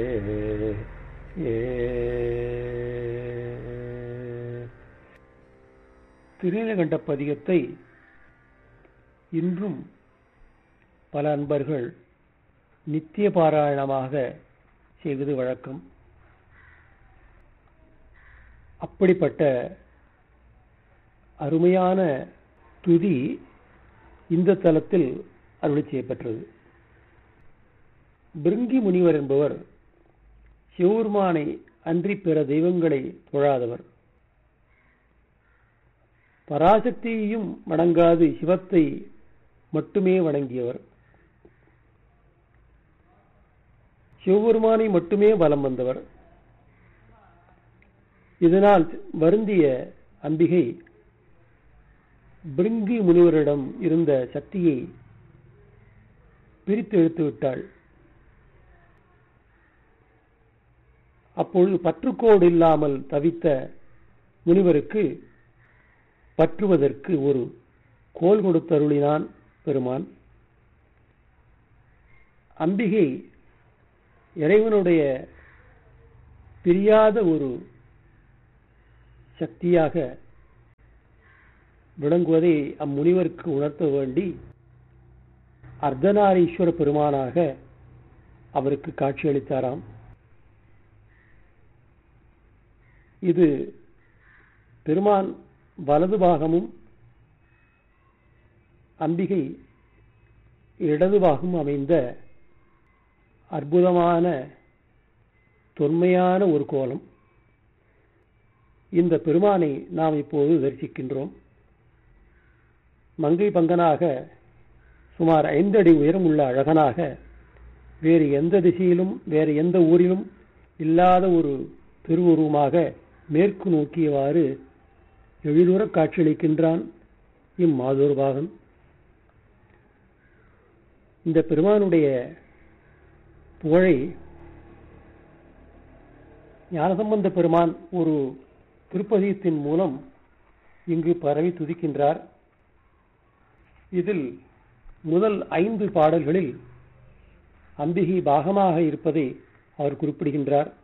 திருநீலகண்ட பதிகத்தை இன்றும் பல அன்பர்கள் நித்திய பாராயணமாக செய்வது வழக்கம் அப்படிப்பட்ட அருமையான துதி இந்த தலத்தில் அருளி செய்யப்பெற்றது பிருங்கி முனிவர் என்பவர் சிவபெருமானை அன்றி பிற தெய்வங்களை தொழாதவர் பராசக்தியையும் வணங்காது சிவத்தை மட்டுமே வணங்கியவர் சிவபெருமானை மட்டுமே வலம் வந்தவர் இதனால் வருந்திய அம்பிகை பிருங்கி முனிவரிடம் இருந்த சக்தியை பிரித்து எடுத்து விட்டாள் அப்பொழுது பற்றுக்கோடு இல்லாமல் தவித்த முனிவருக்கு பற்றுவதற்கு ஒரு கோல் கொடுத்தருளினான் பெருமான் அம்பிகை இறைவனுடைய பிரியாத ஒரு சக்தியாக விளங்குவதை அம்முனிவருக்கு உணர்த்த வேண்டி அர்த்தநாரீஸ்வர பெருமானாக அவருக்கு காட்சியளித்தாராம் இது பெருமான் வலது பாகமும் அம்பிகை இடது பாகம் அமைந்த அற்புதமான தொன்மையான ஒரு கோலம் இந்த பெருமானை நாம் இப்போது தரிசிக்கின்றோம் மங்கை பங்கனாக சுமார் ஐந்து அடி உயரம் உள்ள அழகனாக வேறு எந்த திசையிலும் வேறு எந்த ஊரிலும் இல்லாத ஒரு திருவுருவமாக மேற்கு நோக்கியவாறு எழிலுற காட்சியளிக்கின்றான் இம்மாதூர் பாகன் இந்த பெருமானுடைய புகழை ஞானசம்பந்த பெருமான் ஒரு திருப்பதியத்தின் மூலம் இங்கு பரவி துதிக்கின்றார் இதில் முதல் ஐந்து பாடல்களில் அம்பிகை பாகமாக இருப்பதை அவர் குறிப்பிடுகின்றார்